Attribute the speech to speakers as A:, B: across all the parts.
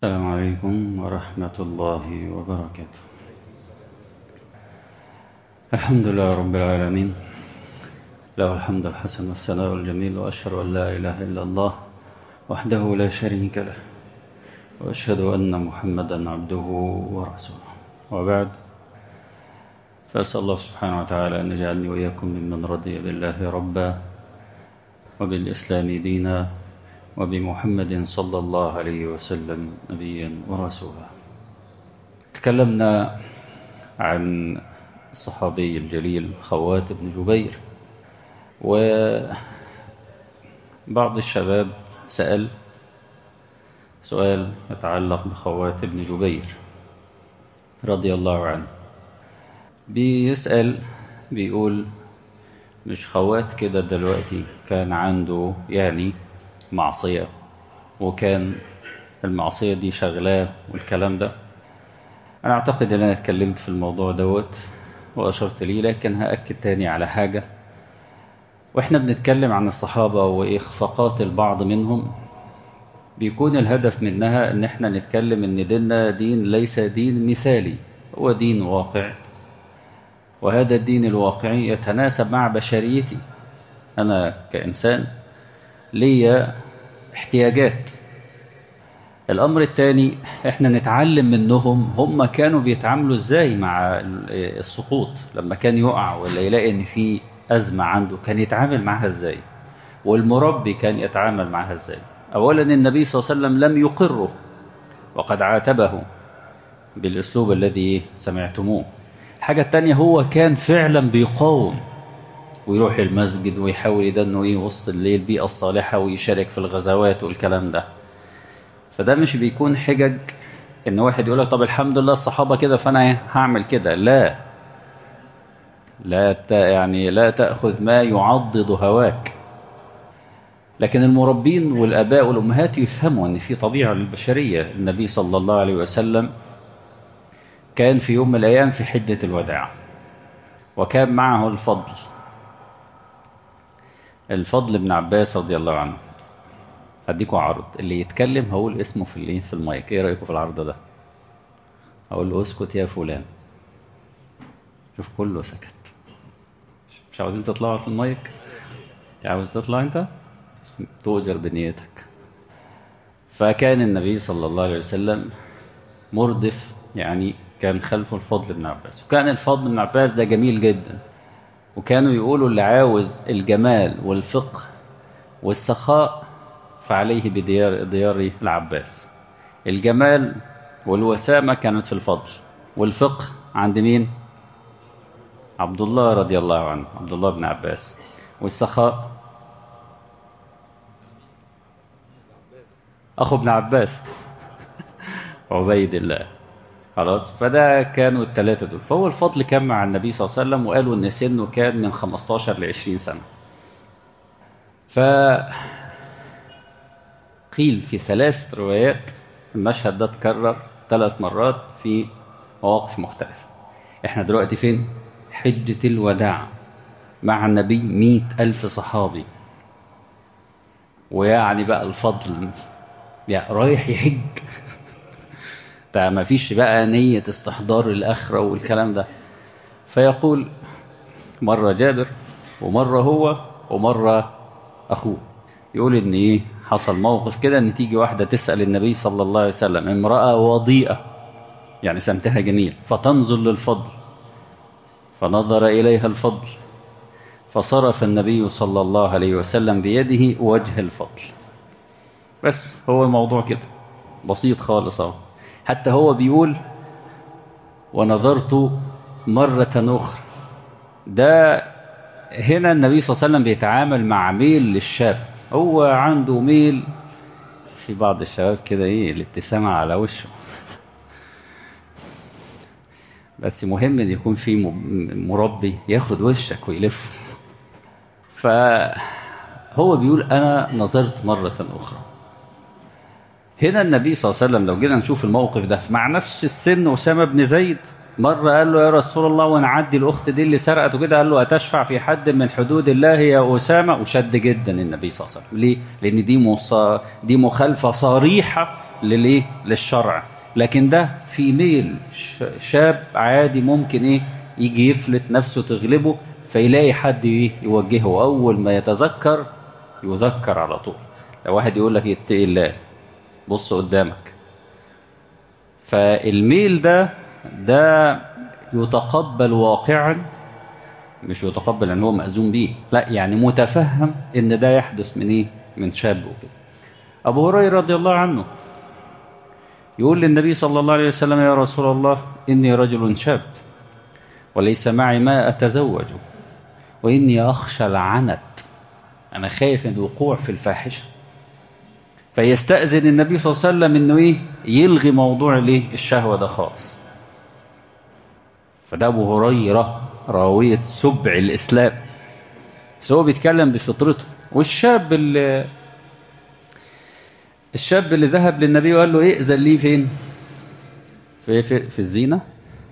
A: السلام عليكم ورحمة الله وبركاته الحمد لله رب العالمين له الحمد الحسن والثناء الجميل وأشهد أن لا إله إلا الله وحده لا شريك له وأشهد أن محمدا عبده ورسوله وبعد فأسأل الله سبحانه وتعالى أن يجعلني وإياكم ممن رضي بالله ربا وبالإسلام دينا وبمحمد صلى الله عليه وسلم نبيا ورسولا تكلمنا عن الصحابي الجليل خوات بن جبير وبعض الشباب سأل سؤال يتعلق بخوات بن جبير رضي الله عنه بيسأل بيقول مش خوات كده دلوقتي كان عنده يعني معصية وكان المعصية دي شغلاه والكلام ده أنا أعتقد أن أنا اتكلمت في الموضوع دوت وأشرت ليه لكن هأكد تاني على حاجة وإحنا بنتكلم عن الصحابة وإخفاقات البعض منهم بيكون الهدف منها أن إحنا نتكلم أن ديننا دين ليس دين مثالي هو دين واقع وهذا الدين الواقعي يتناسب مع بشريتي أنا كإنسان ليا احتياجات الأمر الثاني احنا نتعلم منهم هم كانوا بيتعاملوا ازاي مع السقوط لما كان يقع ولا يلاقي ان في أزمة عنده كان يتعامل معها ازاي والمربي كان يتعامل معها ازاي أولا النبي صلى الله عليه وسلم لم يقره وقد عاتبه بالأسلوب الذي سمعتموه الحاجة الثانية هو كان فعلا بيقاوم ويروح المسجد ويحاول يدنه ايه وسط الليل البيئة الصالحة ويشارك في الغزوات والكلام ده فده مش بيكون حجج ان واحد يقول لك طب الحمد لله الصحابة كده فانا هعمل كده لا لا يعني لا تأخذ ما يعضد هواك لكن المربين والآباء والأمهات يفهموا أن في طبيعة للبشرية النبي صلى الله عليه وسلم كان في يوم من الأيام في حجة الوداع وكان معه الفضل الفضل بن عباس رضي الله عنه هديكوا عرض اللي يتكلم هقول اسمه في الايه في المايك ايه رايكم في العرض ده اقول له اسكت يا فلان شوف كله سكت مش عاوزين تطلعوا في المايك عاوز تطلع انت تؤجر بنيتك فكان النبي صلى الله عليه وسلم مردف يعني كان خلفه الفضل بن عباس وكان الفضل بن عباس ده جميل جدا وكانوا يقولوا اللي عاوز الجمال والفقه والسخاء فعليه بديار ديار العباس الجمال والوسامة كانت في الفضل والفقه عند مين عبد الله رضي الله عنه عبد الله بن عباس والسخاء أخو ابن عباس عبيد الله خلاص فده كانوا الثلاثة دول فهو الفضل كان مع النبي صلى الله عليه وسلم وقالوا ان سنه كان من 15 ل 20 سنة ف قيل في ثلاث روايات المشهد ده اتكرر ثلاث مرات في مواقف مختلفة احنا دلوقتي فين حجة الوداع مع النبي مئة ألف صحابي ويعني بقى الفضل يعني رايح يحج ده ما فيش بقى نية استحضار الآخرة والكلام ده فيقول مرة جابر ومرة هو ومرة أخوه يقول إن إيه حصل موقف كده إن تيجي واحدة تسأل النبي صلى الله عليه وسلم امرأة وضيئة يعني سمتها جميل فتنزل للفضل فنظر إليها الفضل فصرف النبي صلى الله عليه وسلم بيده وجه الفضل بس هو الموضوع كده بسيط خالص اهو حتى هو بيقول ونظرت مرة أخرى ده هنا النبي صلى الله عليه وسلم بيتعامل مع ميل للشاب هو عنده ميل في بعض الشباب كده ايه الابتسامة على وشه بس مهم ان يكون في مربي ياخد وشك ويلف فهو بيقول انا نظرت مرة اخرى هنا النبي صلى الله عليه وسلم لو جينا نشوف الموقف ده مع نفس السن أسامة بن زيد مرة قال له يا رسول الله ونعدي الأخت دي اللي سرقت وكده قال له أتشفع في حد من حدود الله يا أسامة وشد جدا النبي صلى الله عليه وسلم ليه؟ لأن دي مص... دي مخالفة صريحة للايه للشرع لكن ده في ميل شاب عادي ممكن ايه يجي يفلت نفسه تغلبه فيلاقي حد ايه يوجهه اول ما يتذكر يذكر على طول لو واحد يقول لك اتقي الله بص قدامك فالميل ده ده يتقبل واقعا مش يتقبل ان هو مأذون بيه لا يعني متفهم ان ده يحدث من ايه من شاب وكده ابو هريره رضي الله عنه يقول للنبي صلى الله عليه وسلم يا رسول الله اني رجل شاب وليس معي ما اتزوج واني اخشى العنت انا خايف من الوقوع في الفاحشه فيستأذن النبي صلى الله عليه وسلم انه ايه يلغي موضوع الايه الشهوه ده خالص فده ابو هريره راوية سبع الإسلام بس هو بيتكلم بفطرته والشاب اللي الشاب اللي ذهب للنبي وقال له ايه اذن لي فين في, في, في الزينة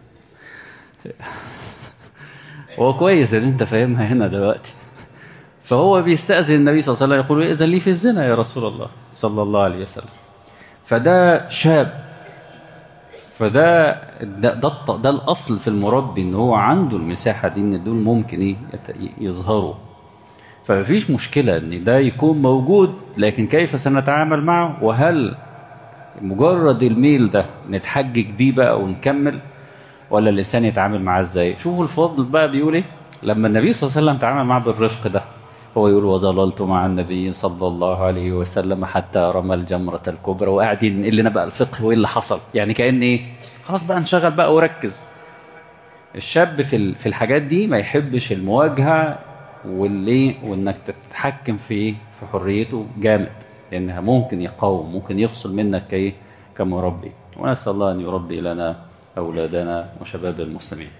A: هو كويس ان انت فاهمها هنا دلوقتي فهو بيستأذن النبي صلى الله عليه وسلم يقول اذن لي في الزنا يا رسول الله صلى الله عليه وسلم فده شاب فده ده, ده, ده الأصل في المربي إن هو عنده المساحة دي إن دول ممكن إيه يظهروا فمفيش مشكلة إن ده يكون موجود لكن كيف سنتعامل معه وهل مجرد الميل ده نتحجج بيه بقى ونكمل ولا الإنسان يتعامل معاه إزاي شوفوا الفضل بقى بيقول إيه لما النبي صلى الله عليه وسلم تعامل معاه بالرفق ده هو يقول وظللت مع النبي صلى الله عليه وسلم حتى رمى الجمرة الكبرى وقاعدين اللي نبقى الفقه وايه اللي حصل يعني كأن ايه خلاص بقى انشغل بقى وركز الشاب في في الحاجات دي ما يحبش المواجهة واللي وانك تتحكم في في حريته جامد لانها ممكن يقاوم ممكن يفصل منك كايه كمربي ونسال الله ان يربي لنا اولادنا وشباب المسلمين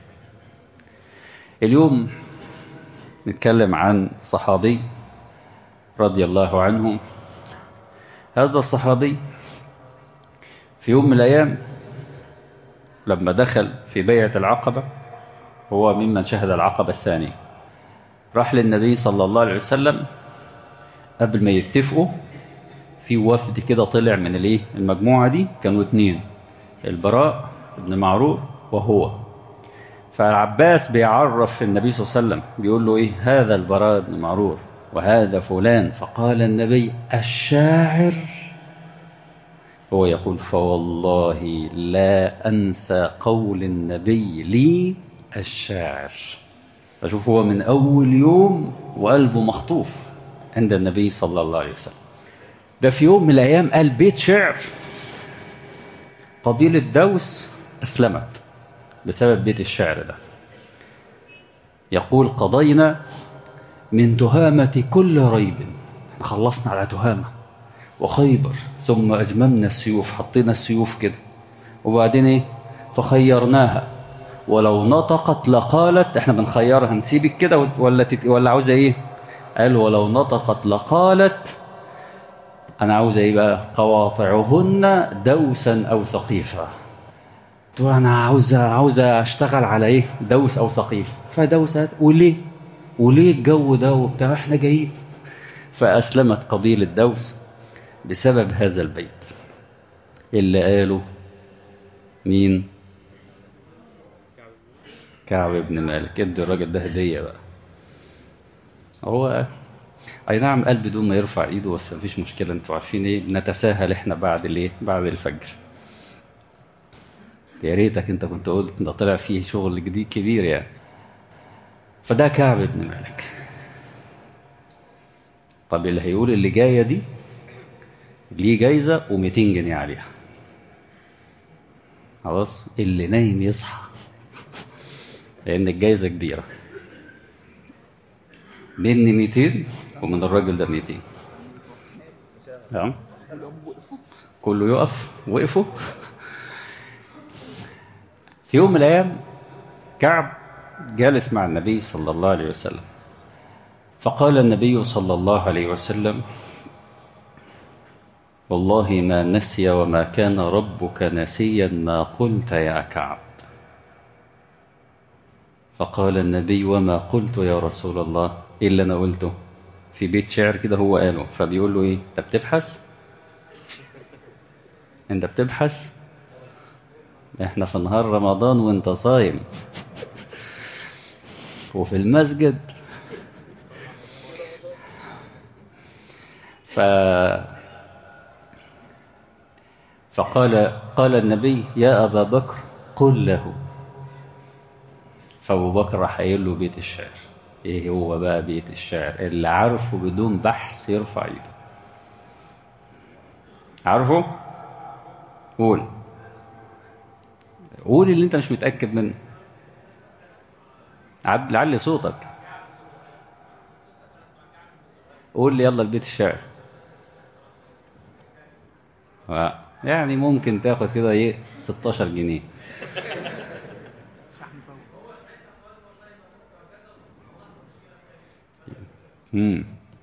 A: اليوم نتكلم عن صحابي رضي الله عنه هذا الصحابي في يوم من الأيام لما دخل في بيعة العقبة هو ممن شهد العقبة الثانية راح للنبي صلى الله عليه وسلم قبل ما يتفقوا في وفد كده طلع من الايه المجموعة دي كانوا اتنين البراء ابن معروف وهو فالعباس بيعرف النبي صلى الله عليه وسلم بيقول له ايه هذا البراء بن معروف وهذا فلان فقال النبي الشاعر هو يقول فوالله لا أنسى قول النبي لي الشاعر فشوف هو من أول يوم وقلبه مخطوف عند النبي صلى الله عليه وسلم ده في يوم من الأيام قال بيت شعر قبيلة دوس أسلمت بسبب بيت الشعر ده يقول قضينا من تهامة كل ريب خلصنا على تهامة وخيبر ثم أجممنا السيوف حطينا السيوف كده وبعدين ايه فخيرناها ولو نطقت لقالت احنا بنخيرها نسيبك كده ولا تت... ولا عاوزه ايه قال ولو نطقت لقالت انا عاوزه ايه بقى قواطعهن دوسا او ثقيفا تقول انا عاوزه عاوزه اشتغل على ايه دوس او ثقيف فدوست وليه وليه الجو ده وبتاع احنا جايين فاسلمت قبيله دوس بسبب هذا البيت اللي قاله مين كعب بن مالك ادي الراجل ده هديه بقى هو اي نعم قال بدون ما يرفع ايده بس مفيش مشكله انتوا عارفين ايه بنتساهل احنا بعد الايه بعد الفجر يا ريتك انت كنت قلت ده طلع فيه شغل جديد كبير يعني فده كعب بن مالك طب اللي هيقول اللي جايه دي ليه جايزه و200 جنيه عليها خلاص اللي نايم يصحى لان الجايزه كبيره مني 200 ومن الراجل ده 200 تمام كله يقف وقفوا في يوم من الايام كعب جالس مع النبي صلى الله عليه وسلم فقال النبي صلى الله عليه وسلم والله ما نسي وما كان ربك نسيا ما قلت يا كعب فقال النبي وما قلت يا رسول الله ايه اللي انا قلته في بيت شعر كده هو قاله فبيقول له ايه انت بتبحث انت بتبحث احنا في نهار رمضان وانت صايم وفي المسجد ف فقال قال النبي يا أبا بكر قل له فأبو بكر راح قايل له بيت الشعر ايه هو بقى بيت الشعر اللي عارفه بدون بحث يرفع ايده عارفه قول قول اللي انت مش متأكد منه عب لعلي صوتك قول لي يلا البيت الشعر يعني ممكن تاخد كده ايه 16 جنيه امم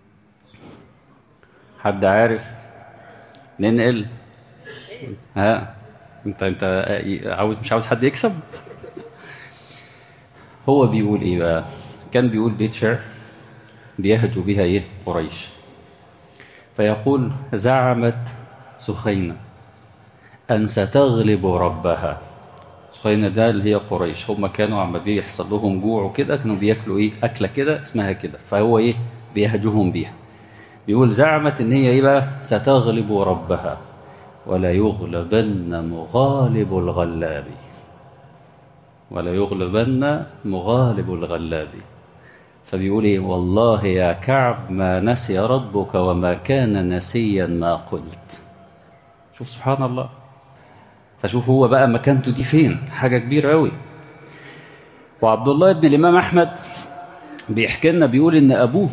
A: حد عارف ننقل ها انت انت عاوز مش عاوز حد يكسب هو بيقول ايه بقى كان بيقول بيت شعر بيهجو بها ايه قريش فيقول زعمت سخينة أن ستغلب ربها سخينة ده اللي هي قريش هم كانوا عم بيحصل لهم جوع وكده كانوا بياكلوا ايه أكلة كده اسمها كده فهو ايه بيهجوهم بيها بيقول زعمت ان هي ايه بقى ستغلب ربها ولا يغلبن مغالب الغلاب ولا يغلبن مغالب الغلاب فبيقول ايه والله يا كعب ما نسي ربك وما كان نسيا ما قلت شوف سبحان الله فشوف هو بقى مكانته دي فين حاجة كبيرة قوي وعبد الله بن الإمام أحمد بيحكي لنا بيقول إن أبوه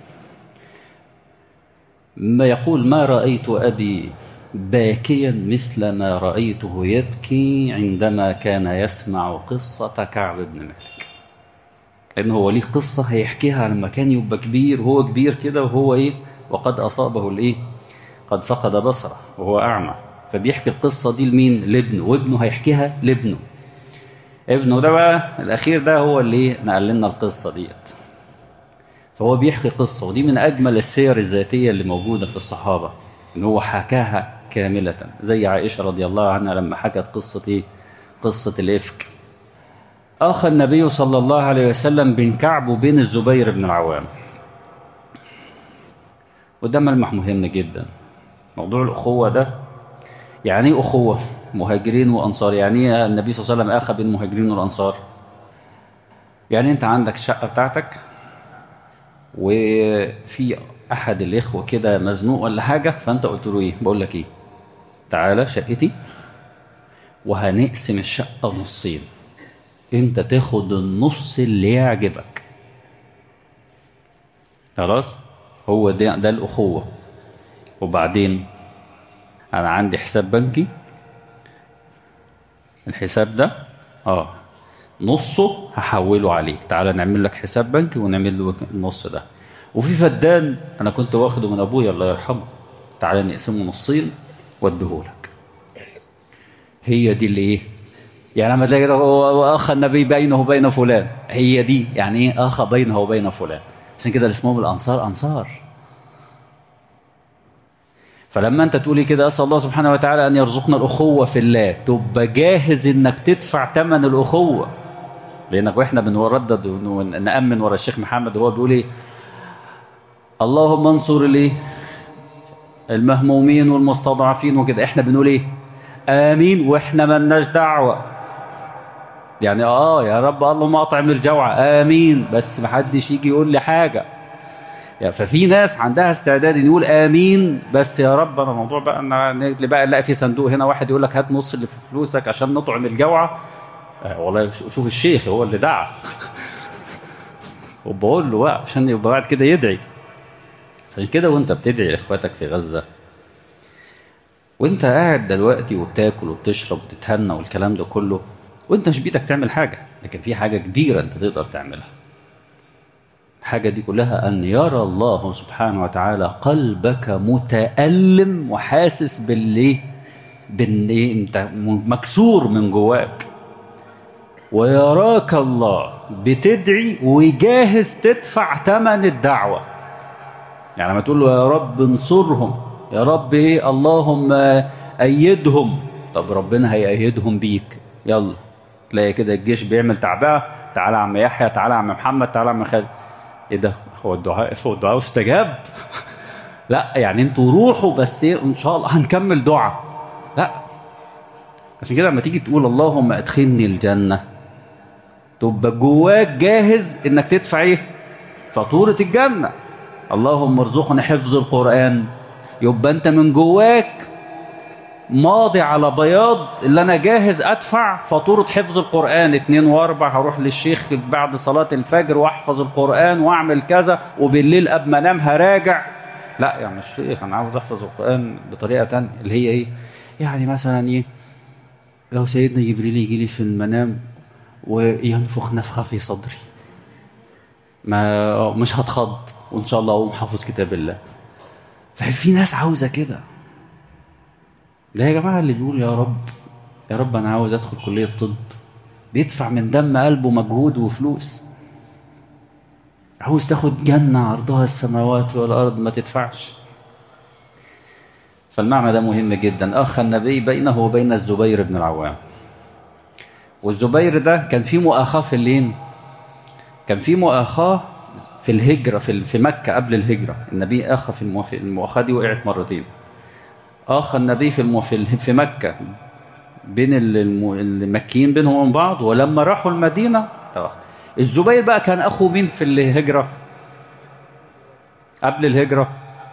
A: ما يقول ما رأيت أبي باكيا مثل ما رأيته يبكي عندما كان يسمع قصة كعب بن مالك لأن هو ليه قصة هيحكيها لما كان يبقى كبير وهو كبير كده وهو إيه وقد أصابه الإيه قد فقد بصره وهو أعمى فبيحكي القصة دي لمين لابنه وابنه هيحكيها لابنه ابنه ده بقى الأخير ده هو اللي نقل لنا القصة ديت فهو بيحكي قصة ودي من أجمل السير الذاتية اللي موجودة في الصحابة إن هو حكاها كاملة زي عائشة رضي الله عنها لما حكت قصة إيه قصة الإفك أخى النبي صلى الله عليه وسلم بين كعب وبين الزبير بن العوام وده ملمح مهم جدا موضوع الأخوة ده يعني ايه أخوة مهاجرين وأنصار يعني ايه النبي صلى الله عليه وسلم أخى بين المهاجرين والأنصار يعني أنت عندك الشقة بتاعتك وفي أحد الإخوة كده مزنوق ولا حاجة فأنت قلت له إيه بقول لك إيه تعالى شقتي وهنقسم الشقة نصين أنت تاخد النص اللي يعجبك خلاص هو ده, ده الأخوة وبعدين أنا عندي حساب بنكي الحساب ده آه نصه هحوله عليك تعالى نعمل لك حساب بنكي ونعمل له النص ده وفي فدان أنا كنت واخده من أبويا الله يرحمه تعالى نقسمه نصين واديهولك هي دي اللي إيه يعني لما تلاقي كده واخ النبي بينه وبين فلان هي دي يعني ايه اخ بينه وبين فلان عشان كده اسمهم الانصار انصار فلما انت تقولي كده اسال الله سبحانه وتعالى ان يرزقنا الاخوه في الله تبقى جاهز انك تدفع ثمن الاخوه لانك واحنا بنردد ونامن ورا الشيخ محمد وهو بيقول ايه اللهم انصر لي المهمومين والمستضعفين وكده احنا بنقول ايه امين واحنا ملناش دعوه يعني اه يا رب اللهم اطعم الجوع امين بس محدش يجي يقول لي حاجه يعني ففي ناس عندها استعداد ان يقول امين بس يا رب انا الموضوع بقى ان بقى نلاقي في صندوق هنا واحد يقول لك هات نص اللي في فلوسك عشان نطعم الجوع آه والله شوف الشيخ هو اللي دعا وبقول له بقى عشان يبقى بعد كده يدعي عشان كده وانت بتدعي لاخواتك في غزه وانت قاعد دلوقتي وبتاكل وبتشرب وتتهنى والكلام ده كله وانت مش بإيدك تعمل حاجة لكن في حاجة كبيرة انت تقدر تعملها الحاجة دي كلها أن يرى الله سبحانه وتعالى قلبك متألم وحاسس باللي باللي انت مكسور من جواك ويراك الله بتدعي وجاهز تدفع ثمن الدعوة يعني لما تقول له يا رب انصرهم يا رب ايه اللهم أيدهم طب ربنا هيأيدهم بيك يلا تلاقي كده الجيش بيعمل تعبئة تعالى يا عم يحيى تعالى يا عم محمد تعالى يا عم خالد ايه ده هو الدعاء هو الدعاء استجاب لا يعني انتوا روحوا بس إيه، ان شاء الله هنكمل دعاء لا عشان كده لما تيجي تقول اللهم ادخلني الجنة تبقى جواك جاهز انك تدفع ايه فاتورة الجنة اللهم ارزقنا حفظ القرآن يبقى انت من جواك ماضي على بياض اللي انا جاهز ادفع فاتورة حفظ القرآن اتنين واربع هروح للشيخ بعد صلاة الفجر واحفظ القرآن واعمل كذا وبالليل قبل ما انام هراجع لا يا يعني الشيخ انا عاوز احفظ القرآن بطريقة تانية اللي هي ايه يعني مثلا ايه لو سيدنا جبريل يجي لي في المنام وينفخ نفخة في صدري ما مش هتخض وان شاء الله اقوم حافظ كتاب الله ففي ناس عاوزة كده لا يا جماعة اللي بيقول يا رب يا رب أنا عاوز أدخل كلية طب بيدفع من دم قلبه مجهود وفلوس عاوز تاخد جنة عرضها السماوات والأرض ما تدفعش فالمعنى ده مهم جدا أخ النبي بينه وبين الزبير بن العوام والزبير ده كان في مؤاخاة في اللين كان في مؤاخاة في الهجرة في مكة قبل الهجرة النبي أخ في المؤاخاة دي وقعت مرتين آخى النبي في في مكة بين المكيين بينهم وبين بعض ولما راحوا المدينة الزبير بقى كان أخو مين في الهجرة قبل الهجرة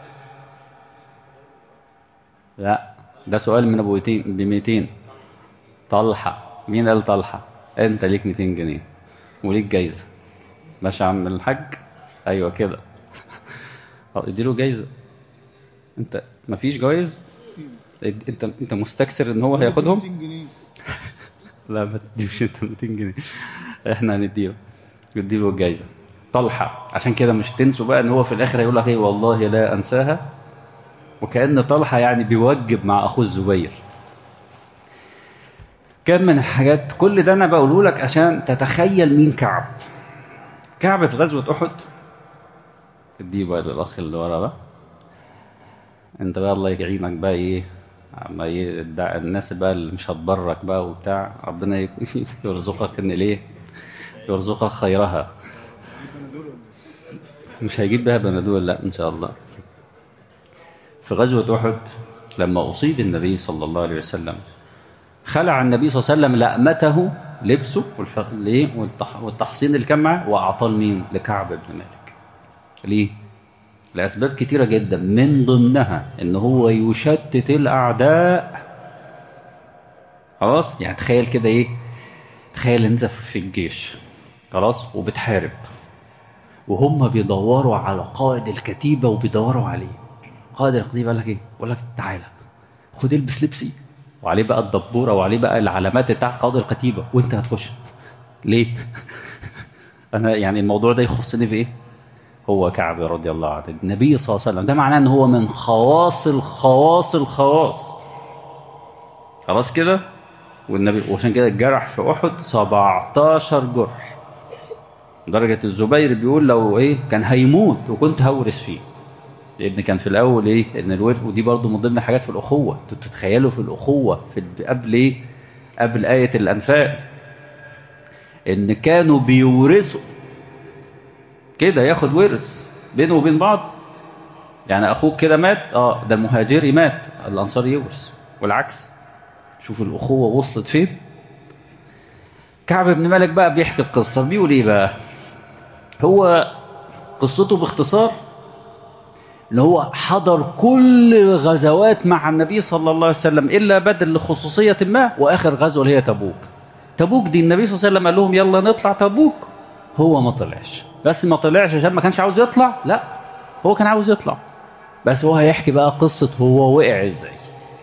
A: لا ده سؤال من ابو ب 200 طلحة مين قال طلحة انت ليك 200 جنيه وليك جايزة ماشي يا عم الحاج ايوه كده اديله جايزة انت مفيش جوائز انت انت مستكثر ان هو هياخدهم
B: 200 جنيه
A: لا ما تديش انت 200 جنيه احنا هنديله نديله الجايزه طلحه عشان كده مش تنسوا بقى ان هو في الاخر هيقول لك ايه والله لا انساها وكأن طلحه يعني بيوجب مع اخوه الزبير كان من الحاجات كل ده انا بقوله لك عشان تتخيل مين كعب كعب في غزوه احد اديه بقى للاخ اللي ورا ده انت بقى الله يعينك بقى ايه اما يدع الناس بقى اللي مش هتبرك بقى وبتاع ربنا يرزقك ان ليه يرزقك خيرها مش هيجيب بها بنادول لا ان شاء الله في غزوة احد لما اصيب النبي صلى الله عليه وسلم خلع النبي صلى الله عليه وسلم لأمته لبسه والتحصين اللي كان معاه واعطاه لمين لكعب بن مالك ليه لأسباب كتيرة جدا من ضمنها ان هو يشتت الأعداء خلاص يعني تخيل كده ايه تخيل انت في الجيش خلاص وبتحارب وهم بيدوروا على قائد الكتيبة وبيدوروا عليه قائد الكتيبة قال لك ايه قال لك تعالى خد البس لبسي وعليه بقى الدبورة وعليه بقى العلامات بتاع قائد الكتيبة وانت هتخش ليه انا يعني الموضوع ده يخصني في ايه هو كعب رضي الله عنه النبي صلى الله عليه وسلم ده معناه ان هو من خواص الخواص الخواص خلاص كده والنبي وعشان كده الجرح في احد 17 جرح درجة الزبير بيقول لو ايه كان هيموت وكنت هورث فيه لان كان في الاول ايه ان الورث ودي برضه من ضمن حاجات في الاخوه انتوا تتخيلوا في الاخوه في قبل ايه قبل ايه الانفال ان كانوا بيورثوا كده ياخد ورث بينه وبين بعض يعني اخوك كده مات اه ده المهاجري مات الانصاري يورث والعكس شوفوا الاخوه وصلت فين كعب بن مالك بقى بيحكي القصه بيقول ايه بقى هو قصته باختصار ان هو حضر كل الغزوات مع النبي صلى الله عليه وسلم الا بدل لخصوصيه ما واخر غزوه اللي هي تبوك تبوك دي النبي صلى الله عليه وسلم قال لهم يلا نطلع تبوك هو ما طلعش بس ما طلعش عشان ما كانش عاوز يطلع لا هو كان عاوز يطلع بس هو هيحكي بقى قصة هو وقع ازاي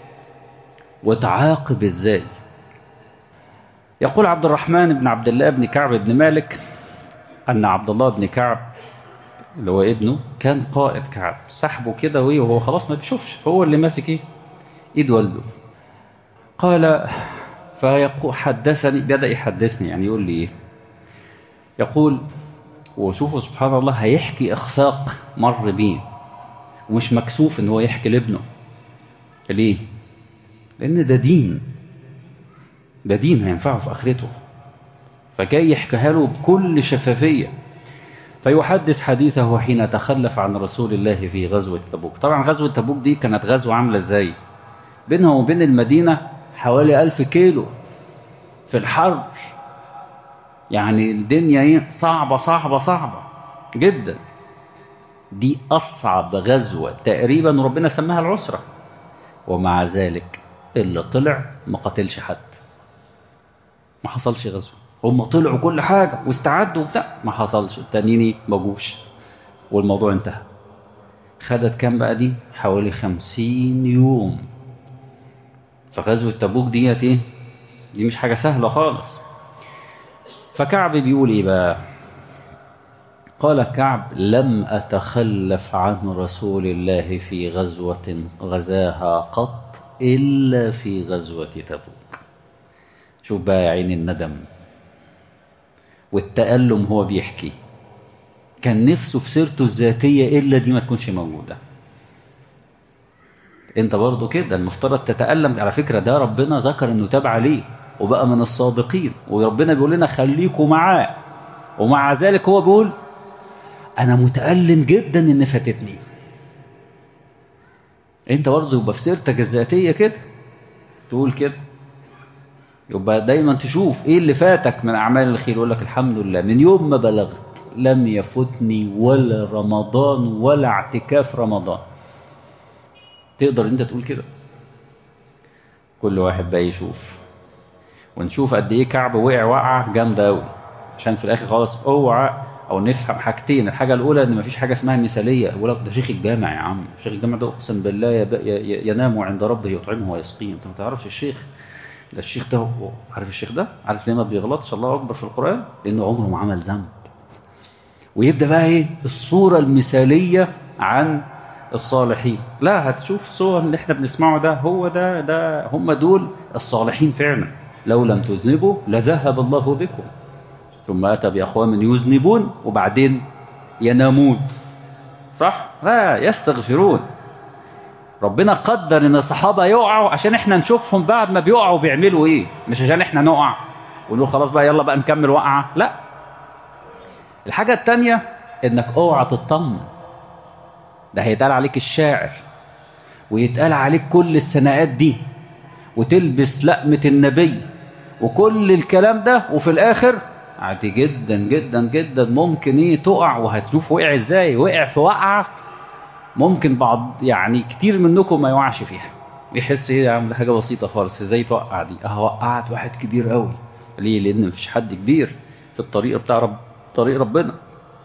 A: وتعاقب ازاي يقول عبد الرحمن بن عبد الله بن كعب بن مالك أن عبد الله بن كعب اللي هو ابنه كان قائد كعب سحبه كده وهو خلاص ما بيشوفش هو اللي ماسك ايه ايد والده قال فيقول حدثني بدأ يحدثني يعني يقول لي ايه يقول وشوفوا سبحان الله هيحكي إخفاق مر بيه ومش مكسوف ان هو يحكي لابنه ليه لأن ده دين ده دين هينفعه في آخرته فجاي يحكيها له بكل شفافية فيحدث حديثه حين تخلف عن رسول الله في غزوة تبوك طبعا غزوة تبوك دي كانت غزوة عاملة ازاي بينها وبين المدينة حوالي ألف كيلو في الحرب يعني الدنيا ايه صعبة صعبة صعبة جدا دي أصعب غزوة تقريبا ربنا سماها العسرة ومع ذلك اللي طلع ما قتلش حد ما حصلش غزوة هم طلعوا كل حاجة واستعدوا وبتاع ما حصلش التانيين ما جوش والموضوع انتهى خدت كام بقى دي حوالي خمسين يوم فغزوة تبوك ديت ايه دي مش حاجة سهلة خالص فكعب بيقول ايه بقى قال كعب لم أتخلف عن رسول الله في غزوة غزاها قط إلا في غزوة تبوك شوف بقى يا عين الندم والتألم هو بيحكي كان نفسه في سيرته الذاتية إلا دي ما تكونش موجودة انت برضو كده المفترض تتألم على فكرة ده ربنا ذكر انه تاب عليه وبقى من الصادقين وربنا بيقول لنا خليكوا معاه ومع ذلك هو بيقول انا متألم جدا ان فاتتني انت برضو يبقى في سيرتك الذاتية كده تقول كده يبقى دايما تشوف ايه اللي فاتك من اعمال الخير يقول لك الحمد لله من يوم ما بلغت لم يفوتني ولا رمضان ولا اعتكاف رمضان تقدر انت تقول كده كل واحد بقى يشوف ونشوف قد ايه كعب وقع وقعه جامده قوي عشان في الاخر خلاص اوعى او نفهم حاجتين الحاجه الاولى ان مفيش حاجه اسمها مثاليه يقول لك ده شيخ الجامع يا عم شيخ الجامع ده اقسم بالله ينام عند ربه يطعمه ويسقيه انت ما تعرفش الشيخ ده الشيخ ده عارف الشيخ ده عارف ليه ما بيغلطش الله اكبر في القران لانه عمره ما عمل ذنب ويبدا بقى ايه الصوره المثاليه عن الصالحين لا هتشوف صور اللي احنا بنسمعه ده هو ده ده هم دول الصالحين فعلا لو لم تذنبوا لذهب الله بكم ثم أتى بأقوام يذنبون وبعدين ينامون صح لا يستغفرون ربنا قدر ان الصحابة يقعوا عشان احنا نشوفهم بعد ما بيقعوا بيعملوا ايه مش عشان احنا نقع ونقول خلاص بقى يلا بقى نكمل وقعة لا الحاجة التانية انك اوعى تطمن ده هيتقال عليك الشاعر ويتقال عليك كل الثناءات دي وتلبس لقمة النبي وكل الكلام ده وفي الاخر عادي جدا جدا جدا ممكن ايه تقع وهتشوف وقع ازاي وقع في وقعة ممكن بعض يعني كتير منكم ما يوقعش فيها يحس ايه يا عم ده حاجة بسيطة خالص ازاي توقع دي اه وقعت واحد كبير قوي ليه لان مفيش حد كبير في الطريق بتاع رب طريق ربنا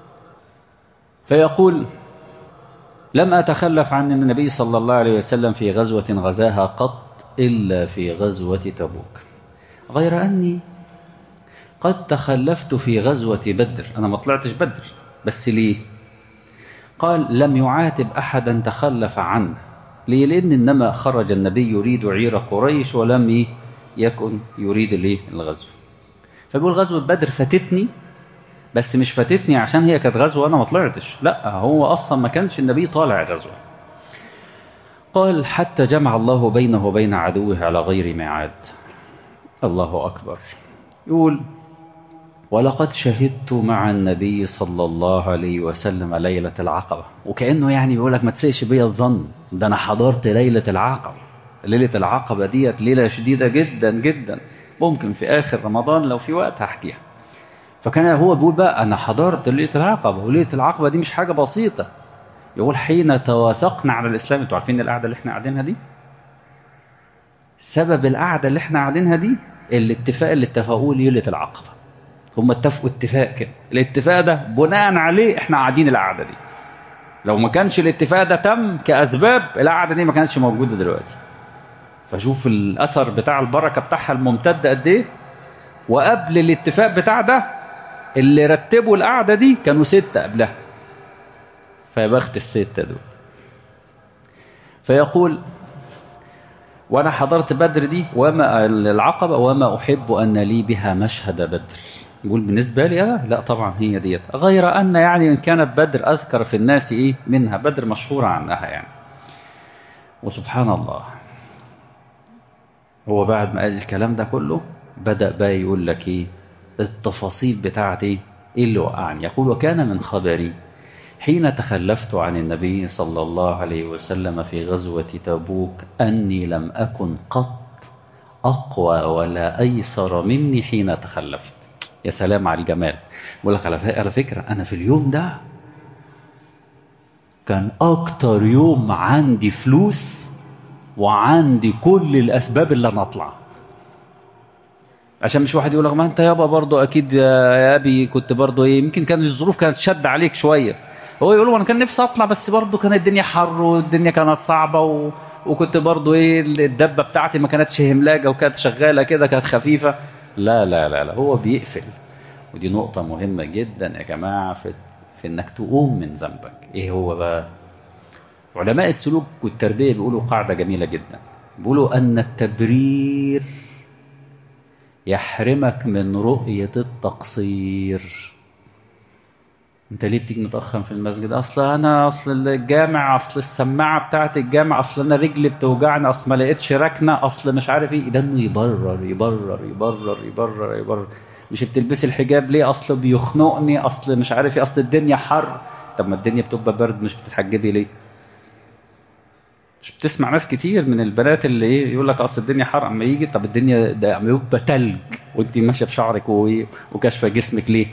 A: فيقول لم أتخلف عن النبي صلى الله عليه وسلم في غزوة غزاها قط إلا في غزوة تبوك غير أني قد تخلفت في غزوة بدر أنا ما طلعتش بدر بس ليه قال لم يعاتب أحدا تخلف عنه ليه لأن إنما خرج النبي يريد عير قريش ولم يكن يريد ليه الغزو فبيقول غزوة بدر فاتتني بس مش فاتتني عشان هي كانت غزوة أنا ما طلعتش لا هو أصلا ما كانش النبي طالع غزوة قال حتى جمع الله بينه وبين عدوه على غير ميعاد الله أكبر يقول ولقد شهدت مع النبي صلى الله عليه وسلم ليلة العقبة وكأنه يعني بيقول لك ما تسيش بيا الظن ده أنا حضرت ليلة العقبة ليلة العقبة ديت ليلة شديدة جدا جدا ممكن في آخر رمضان لو في وقت هحكيها فكان هو بيقول بقى أنا حضرت ليلة العقبة وليلة العقبة دي مش حاجة بسيطة يقول حين توافقنا على الإسلام انتوا عارفين القعدة اللي احنا قاعدينها دي سبب القعدة اللي احنا قاعدينها دي الاتفاق اللي اتفقوه ليلة العقبة هم اتفقوا اتفاق كده الاتفاق ده بناء عليه احنا قاعدين القعدة دي لو ما كانش الاتفاق ده تم كأسباب القعدة دي ما كانتش موجودة دلوقتي فشوف الأثر بتاع البركة بتاعها الممتد قد ايه وقبل الاتفاق بتاع ده اللي رتبوا القعدة دي كانوا ستة قبلها فيا بخت الستة دول فيقول وانا حضرت بدر دي وما العقبة وما احب ان لي بها مشهد بدر يقول بالنسبة لي أنا لا طبعا هي ديت غير أن يعني إن كانت بدر أذكر في الناس إيه منها بدر مشهورة عنها يعني وسبحان الله هو بعد ما قال الكلام ده كله بدأ بقى يقول لك ايه التفاصيل بتاعتي ايه اللي وقعني يقول وكان من خبري حين تخلفت عن النبي صلى الله عليه وسلم في غزوة تبوك أني لم أكن قط أقوى ولا أيسر مني حين تخلفت يا سلام على الجمال بقول لك على فكرة أنا في اليوم ده كان أكتر يوم عندي فلوس وعندي كل الأسباب اللي أنا أطلع عشان مش واحد يقول لك ما أنت يابا برضه أكيد يا أبي كنت برضه إيه يمكن كانت الظروف كانت شد عليك شوية هو يقول انا كان نفسي اطلع بس برضه كانت الدنيا حر والدنيا كانت صعبه و... وكنت برضه ايه الدبه بتاعتي ما كانتش هملاجه وكانت شغاله كده كانت خفيفه لا لا لا لا هو بيقفل ودي نقطه مهمه جدا يا جماعه في في انك تقوم من ذنبك ايه هو بقى علماء السلوك والتربيه بيقولوا قاعده جميله جدا بيقولوا ان التبرير يحرمك من رؤيه التقصير انت ليه بتيجي متاخر في المسجد اصل انا اصل الجامع اصل السماعه بتاعه الجامع اصل انا رجلي بتوجعني اصل ما لقيتش ركنه اصل مش عارف ايه ده انه يبرر يبرر يبرر يبرر يبرر مش بتلبسي الحجاب ليه اصل بيخنقني اصل مش عارف ايه اصل الدنيا حر طب ما الدنيا بتبقى برد مش بتتحجبي ليه مش بتسمع ناس كتير من البنات اللي ايه يقول لك اصل الدنيا حر اما يجي طب الدنيا ده اما يبقى تلج وانت ماشيه بشعرك وكاشفه جسمك ليه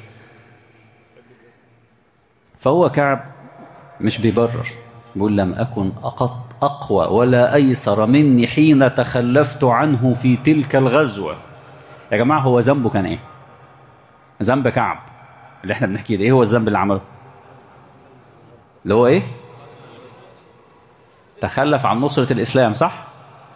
A: فهو كعب مش بيبرر بيقول لم أكن أقط أقوى ولا أيسر مني حين تخلفت عنه في تلك الغزوة يا جماعة هو ذنبه كان إيه ذنب كعب اللي احنا بنحكيه ده إيه هو الذنب اللي عمله اللي هو إيه تخلف عن نصرة الإسلام صح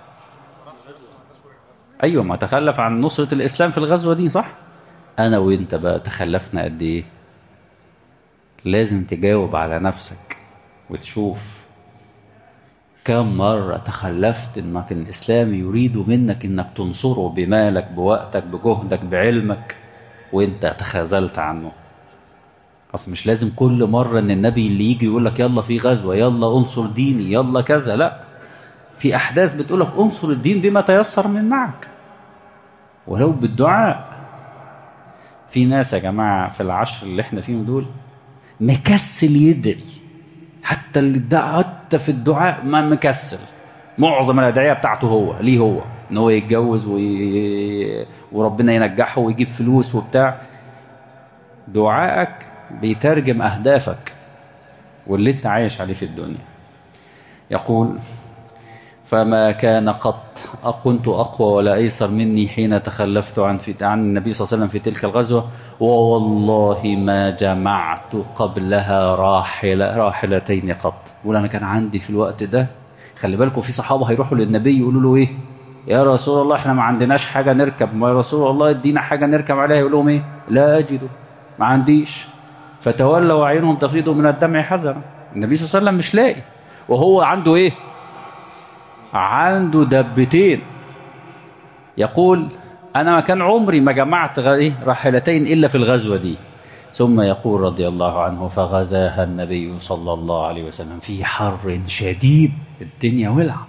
A: أيوة ما تخلف عن نصرة الإسلام في الغزوة دي صح أنا وإنت بقى تخلفنا قد إيه لازم تجاوب على نفسك وتشوف كم مرة تخلفت انك الاسلام يريد منك انك تنصره بمالك بوقتك بجهدك بعلمك وانت تخاذلت عنه اصل مش لازم كل مرة ان النبي اللي يجي يقول لك يلا في غزوة يلا انصر ديني يلا كذا لا في احداث بتقول لك انصر الدين بما تيسر من معك ولو بالدعاء في ناس يا جماعة في العشر اللي احنا فيهم دول مكسل يدعي حتى اللي دعا حتى في الدعاء ما مكسل معظم الادعيه بتاعته هو ليه هو ان هو يتجوز وي... وربنا ينجحه ويجيب فلوس وبتاع دعائك بيترجم اهدافك واللي انت عايش عليه في الدنيا يقول فما كان قط كنت أقوى ولا أيسر مني حين تخلفت عن, في عن النبي صلى الله عليه وسلم في تلك الغزوة ووالله ما جمعت قبلها راحلة راحلتين قط يقول أنا كان عندي في الوقت ده خلي بالكم في صحابة هيروحوا للنبي يقولوا له إيه يا رسول الله احنا ما عندناش حاجة نركب ما يا رسول الله ادينا حاجة نركب عليها يقول لهم ايه لا أجد ما عنديش فتولوا وعينهم تفيض من الدمع حزنا النبي صلى الله عليه وسلم مش لاقي وهو عنده ايه عنده دبتين يقول أنا ما كان عمري ما جمعت راحلتين إلا في الغزوة دي ثم يقول رضي الله عنه فغزاها النبي صلى الله عليه وسلم في حر شديد الدنيا ولع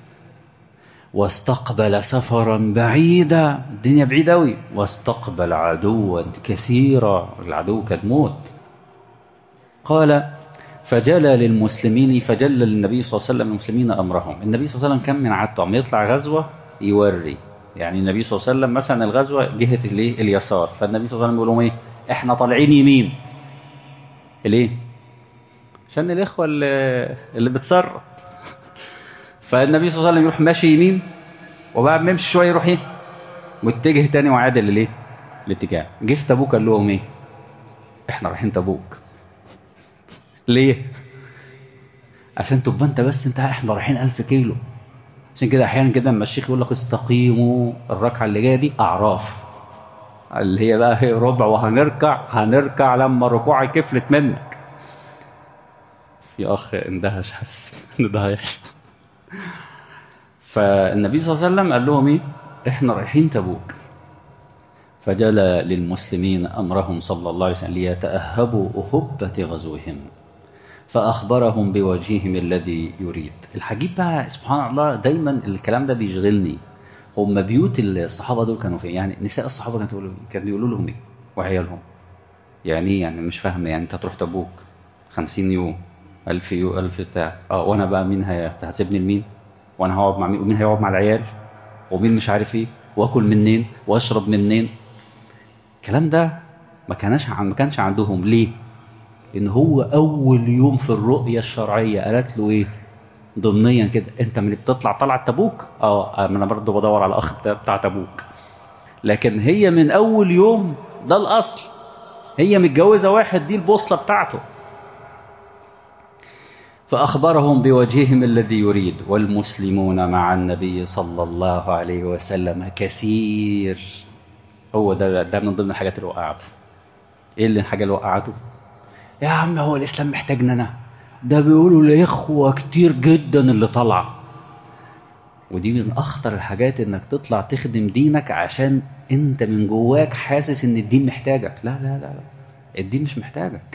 A: واستقبل سفرا بعيدا الدنيا بعيدة أوي واستقبل عدوا كثيرا العدو كان موت قال فجلى للمسلمين فجلى للنبي صلى الله عليه وسلم المسلمين أمرهم النبي صلى الله عليه وسلم كان من عادته عم يطلع غزوة يوري يعني النبي صلى الله عليه وسلم مثلا الغزوة جهة الايه اليسار فالنبي صلى الله عليه وسلم بيقول لهم ايه احنا طالعين يمين ليه عشان الإخوة اللي, اللي بتصرف فالنبي صلى الله عليه وسلم يروح ماشي يمين وبعد ما يمشي شوية يروح ايه متجه تاني وعادل للايه الاتجاه جه في تبوك قال لهم ايه احنا رايحين تبوك ليه عشان تبقى انت بس انت احنا رايحين ألف كيلو عشان كده احيانا كده لما الشيخ يقول لك استقيموا الركعه اللي جايه دي اعراف اللي هي بقى هي ربع وهنركع هنركع لما ركوعي كفلت منك في اخ اندهش حس ان ده هيحصل فالنبي صلى الله عليه وسلم قال لهم ايه احنا رايحين تبوك فجلى للمسلمين امرهم صلى الله عليه وسلم ليتاهبوا اهبه غزوهم فأخبرهم بوجههم الذي يريد الحجيب بقى سبحان الله دايما الكلام ده بيشغلني هم بيوت الصحابة دول كانوا فين يعني نساء الصحابة كانوا يقولوا كانوا يقولوا لهم ايه وعيالهم يعني ايه يعني مش فاهم يعني انت تروح تبوك 50 يوم 1000 يوم 1000 بتاع اه وانا بقى مين هي هتسيبني لمين وانا هقعد مع مين ومين هيقعد مع العيال ومين مش عارف ايه واكل منين واشرب منين الكلام ده ما كانش ما كانش عندهم ليه ان هو اول يوم في الرؤيه الشرعيه قالت له ايه ضمنيا كده انت من اللي بتطلع طلعت تبوك اه ما انا برضه بدور على اخ بتاع, بتاع تبوك لكن هي من اول يوم ده الاصل هي متجوزه واحد دي البوصله بتاعته فأخبرهم بوجههم الذي يريد والمسلمون مع النبي صلى الله عليه وسلم كثير هو ده ده من ضمن الحاجات اللي وقعته ايه اللي الحاجه اللي وقعته يا عم هو الاسلام محتاجنا انا ده بيقولوا الاخوه كتير جدا اللي طالعه ودي من اخطر الحاجات انك تطلع تخدم دينك عشان انت من جواك حاسس ان الدين محتاجك لا لا لا, لا. الدين مش محتاجك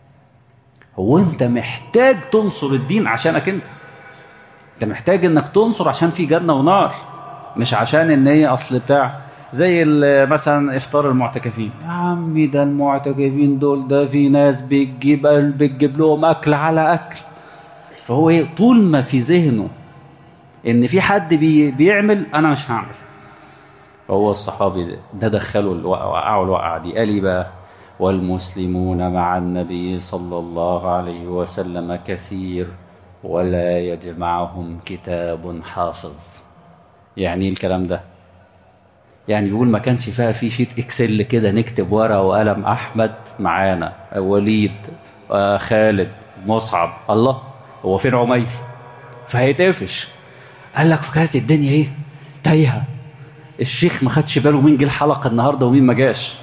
A: هو انت محتاج تنصر الدين عشانك انت انت محتاج انك تنصر عشان في جنة ونار مش عشان ان هي اصل بتاع زي مثلا افطار المعتكفين يا عمي ده المعتكفين دول ده في ناس بتجيب بتجيب لهم اكل على اكل فهو ايه طول ما في ذهنه ان في حد بي بيعمل انا مش هعمل فهو الصحابي ده, ده دخله وقعوا الوقعه دي قال بقى والمسلمون مع النبي صلى الله عليه وسلم كثير ولا يجمعهم كتاب حافظ يعني الكلام ده يعني بيقول ما كانش فيها في شيت اكسل كده نكتب ورقه وقلم احمد معانا وليد آه خالد مصعب الله هو فين عمير فهيتقفش قال لك فكانت الدنيا ايه تايهه الشيخ ما خدش باله مين جه الحلقه النهارده ومين ما جاش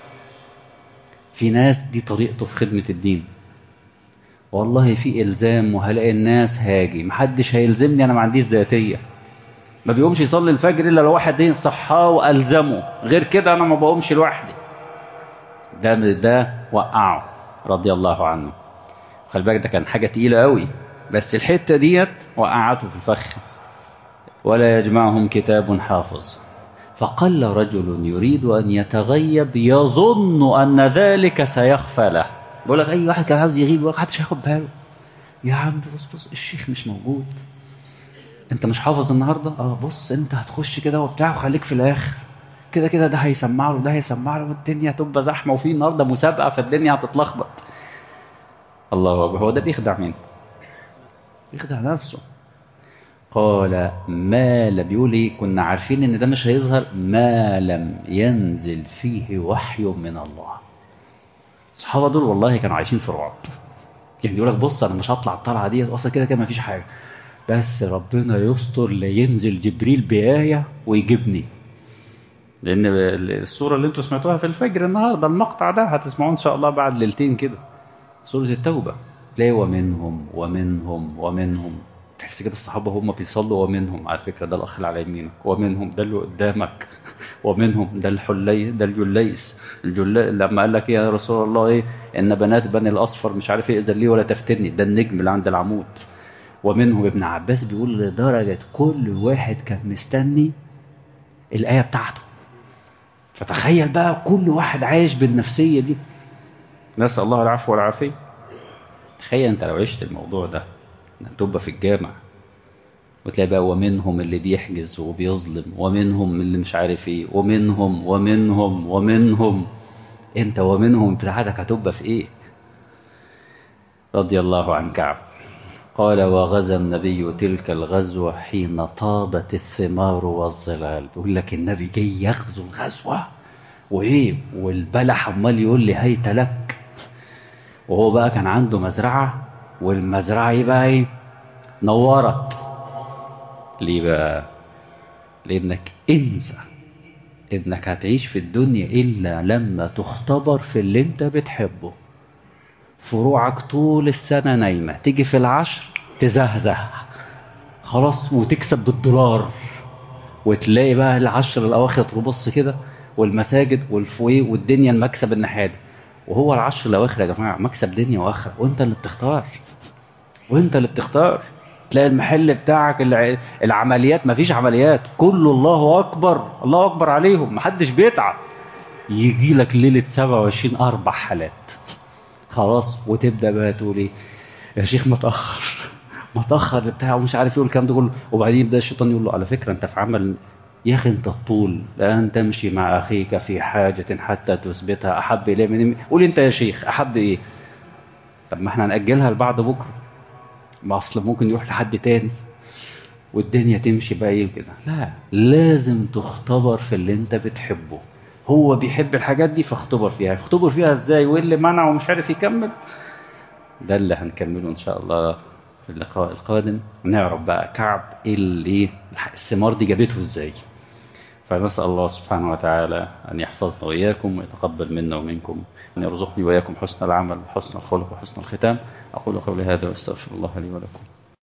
A: في ناس دي طريقته في خدمة الدين والله في إلزام وهلاقي الناس هاجي محدش هيلزمني أنا ما عنديش ذاتية ما بيقومش يصلي الفجر إلا لو واحد ايه صحاه وألزمه غير كده أنا ما بقومش لوحدي ده ده وقعه رضي الله عنه خلي بالك ده كان حاجة تقيلة قوي بس الحتة ديت وقعته في الفخ ولا يجمعهم كتاب حافظ فقل رجل يريد أن يتغيب يظن أن ذلك سيخفى له بيقول لك أي واحد كان عاوز يغيب ولا محدش هياخد باله يا عم بص بص الشيخ مش موجود أنت مش حافظ النهاردة اه بص أنت هتخش كده وبتاع وخليك في الآخر كده كده ده هيسمع له ده هيسمع له والدنيا هتبقى زحمة وفي النهاردة مسابقة فالدنيا هتتلخبط الله أكبر هو ده بيخدع مين؟ بيخدع نفسه قال ما لا بيقول ايه كنا عارفين ان ده مش هيظهر ما لم ينزل فيه وحي من الله الصحابه دول والله كانوا عايشين في رعب يعني يقول لك بص انا مش هطلع الطلعه دي اصلا كده كده مفيش حاجه بس ربنا يستر لينزل جبريل بآية ويجيبني لأن الصورة اللي انتوا سمعتوها في الفجر النهاردة المقطع ده هتسمعوه إن شاء الله بعد ليلتين كده سورة التوبة تلاقي ومنهم ومنهم ومنهم تحس كده الصحابة هم بيصلوا ومنهم على فكرة ده الأخ اللي على يمينك ومنهم ده اللي قدامك ومنهم ده الحلي ده الجليس الجلي لما قال لك يا رسول الله ايه ان بنات بني الاصفر مش عارف ايه لي ولا تفتني ده النجم اللي عند العمود ومنهم ابن عباس بيقول لدرجة كل واحد كان مستني الآية بتاعته فتخيل بقى كل واحد عايش بالنفسية دي نسأل الله العفو والعافية تخيل انت لو عشت الموضوع ده انك تبقى في الجامع وتلاقي بقى ومنهم اللي بيحجز وبيظلم ومنهم اللي مش عارف ايه ومنهم ومنهم ومنهم انت ومنهم بتاعتك هتبقى في ايه رضي الله عن كعب قال وغزا النبي تلك الغزوة حين طابت الثمار والظلال بيقول لك النبي جاي يغزو الغزوة وايه والبلح عمال يقول لي هيت لك وهو بقى كان عنده مزرعة والمزرعة ايه بقى ايه نورت ليه بقى لانك انسى انك هتعيش في الدنيا الا لما تختبر في اللي انت بتحبه فروعك طول السنة نايمة تيجي في العشر تزهزه خلاص وتكسب بالدولار وتلاقي بقى العشر الاواخر تبص كده والمساجد والفويه والدنيا المكسب الناحيه دي وهو العشر الاواخر يا جماعه مكسب دنيا واخره وانت اللي بتختار وانت اللي بتختار تلاقي المحل بتاعك الع- العمليات مفيش عمليات كله الله اكبر الله اكبر عليهم محدش بيتعب يجي لك ليله 27 اربع حالات خلاص وتبدا بقى تقول ايه يا شيخ متاخر متاخر بتاع ومش عارف ايه والكلام ده كله وبعدين يبدا الشيطان يقول له على فكره انت في عمل يا اخي انت الطول لان تمشي مع اخيك في حاجه حتى تثبتها احب اليه من قول انت يا شيخ احب ايه طب ما احنا هنأجلها لبعد بكره ما اصل ممكن يروح لحد تاني والدنيا تمشي بقى ايه كده لا لازم تختبر في اللي انت بتحبه هو بيحب الحاجات دي فاختبر فيها اختبر فيها ازاي وايه اللي منعه ومش عارف يكمل ده اللي هنكمله ان شاء الله في اللقاء القادم ونعرف بقى كعب ايه اللي الثمار دي جابته ازاي فنسأل الله سبحانه وتعالى أن يحفظنا وإياكم ويتقبل منا ومنكم أن يرزقني وإياكم حسن العمل وحسن الخلق وحسن الختام أقول قولي هذا وأستغفر الله لي ولكم